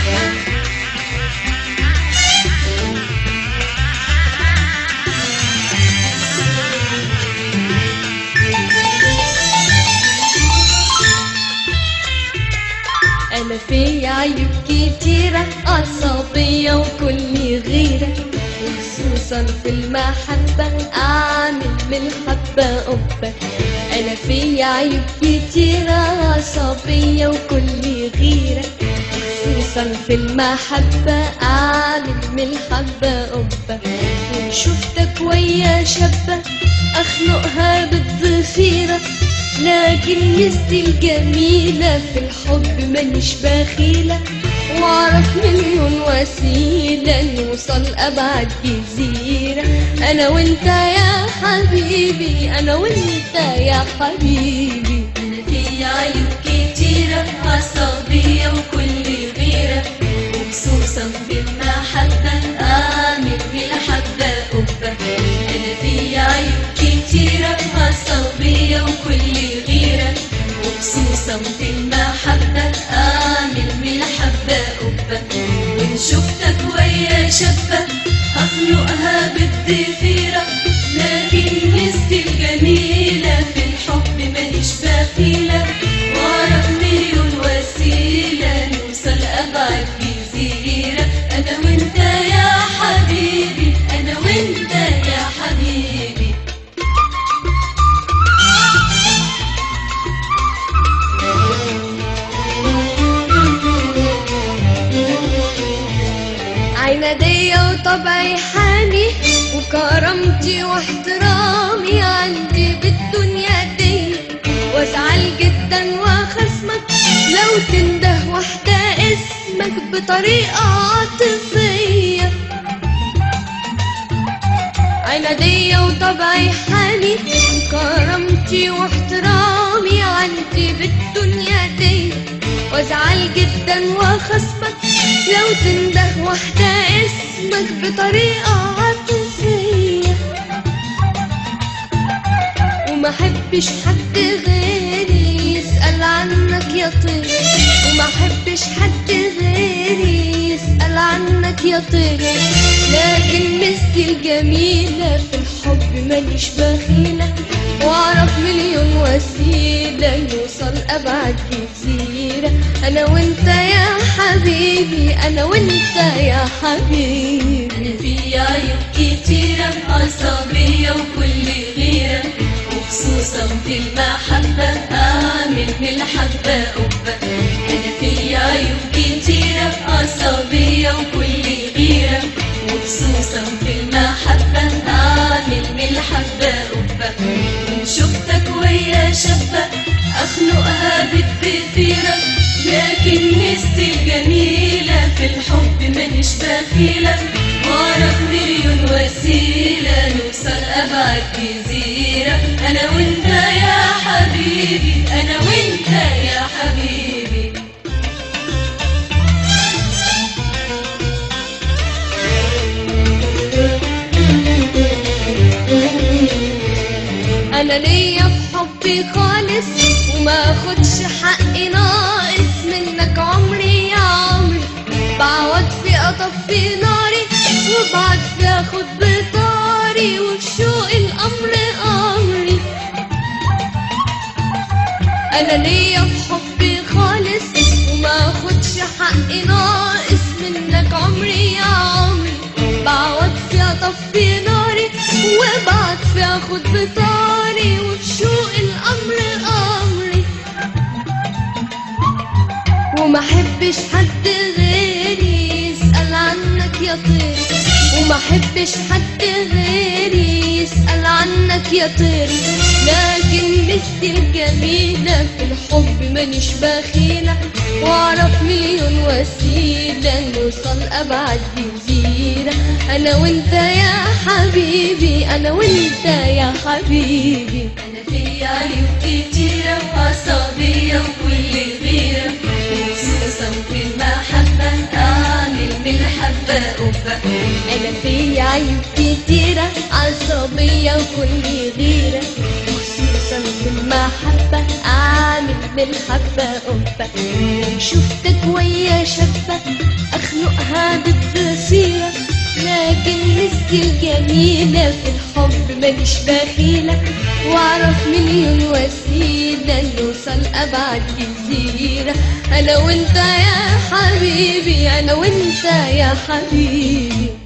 أنا في عيوب كتيرة عصبية وكل غيرة خصوصا في المحبة أعمل بالحبة قبة أنا في عيوب كتيرة عصبية وكل غيرة خصوصا في المحبة أعمل بالحبة قبة وإن شفتك ويا شابة أخنقها بالضفيرة لكن مستي الجميلة في الحب مانيش بخيلة واعرف مليون وسيلة نوصل أبعد جزيرة أنا وأنت يا حبيبي أنا وأنت يا حبيبي أنا في عيوب كتيرة عصبية وكل غيرة وخصوصا في المحبة أعمل بالحبة قبة أنا في عيوب كتيرة عصبية وكل غيرة وخصوصا في المحبة أعمل بالحبة قبة وإن شفتك ويا شابة أخنقها بالضفيرة لكن مستي الجميلة في الحب ماليش بخيلة وأعرف مليون وسيلة نوصل أبعد جزيرة أنا وأنت يا حبيبي أنا وأنت يا حبيبي عنادية وطبعي حامي وكرامتي واحترامي عندي بالدنيا دي وازعل جدا واخصمك لو تنده واحدة اسمك بطريقة عاطفية عنادية وطبعي حامي وكرامتي واحترامي عندي بالدنيا دي وازعل جدا واخصمك لو تنده واحدة اسمك بطريقة عاطفية وما حبش حد غيري يسأل عنك يا طير وما حبش حد غيري يسأل عنك يا طير لكن مستي الجميلة في الحب ماليش بخيلة واعرف مليون وسيلة نوصل أبعد جزيرة أنا وأنت يا حبيبي أنا وأنت يا حبيبي أنا في عيوب كتيرة عصبية وكل غيرة وخصوصا في المحبة أعمل بالحبة قبة أنا في عيوب كتيرة عصبية وكل غيرة وخصوصا في المحبة أعمل بالحبة قبة إن شفتك ويا شابة أخنقها بالضفيرة لكن مستي الجميلة في الحب مانيش بخيلة واعرف مليون وسيلة نوصل أبعد جزيرة أنا وأنت يا حبيبي أنا وأنت يا حبيبي انا ليا في حبي خالص وما اخدش حقي ناقص منك عمري يا عمري بعوض في اطفي ناري وبعد في اخد بطاري وفي شوق الامر امري انا ليا في حبي خالص وما اخدش حقي ناقص منك عمري يا عمري بعوض في اطفي ناري وبعد في اخد بطاري وفي شوق الامر امري وما احبش حد غيري يسأل عنك يا طير وما احبش حد غيري يسأل عنك يا طير لكن مستي الجميلة في الحب مانيش بخيلة واعرف مليون وسيلة نوصل أبعد جزيرة أنا وأنت يا حبيبي أنا وأنت يا حبيبي أنا في عيوب كتيرة وعصبية وكل غيرة وخصوصا في المحبة أعمل بالحبة قبة أنا في عيوب كتيرة عصبية وكل غيرة وخصوصا نوصل في المحبة أعمل بالحبة قبة شفتك ويا شابة أخنقها بالبصيرة لكن نسي الجميلة في الحب مانيش بخيلة واعرف مليون وسيلة نوصل أبعد جزيرة أنا وأنت يا حبيبي أنا وأنت يا حبيبي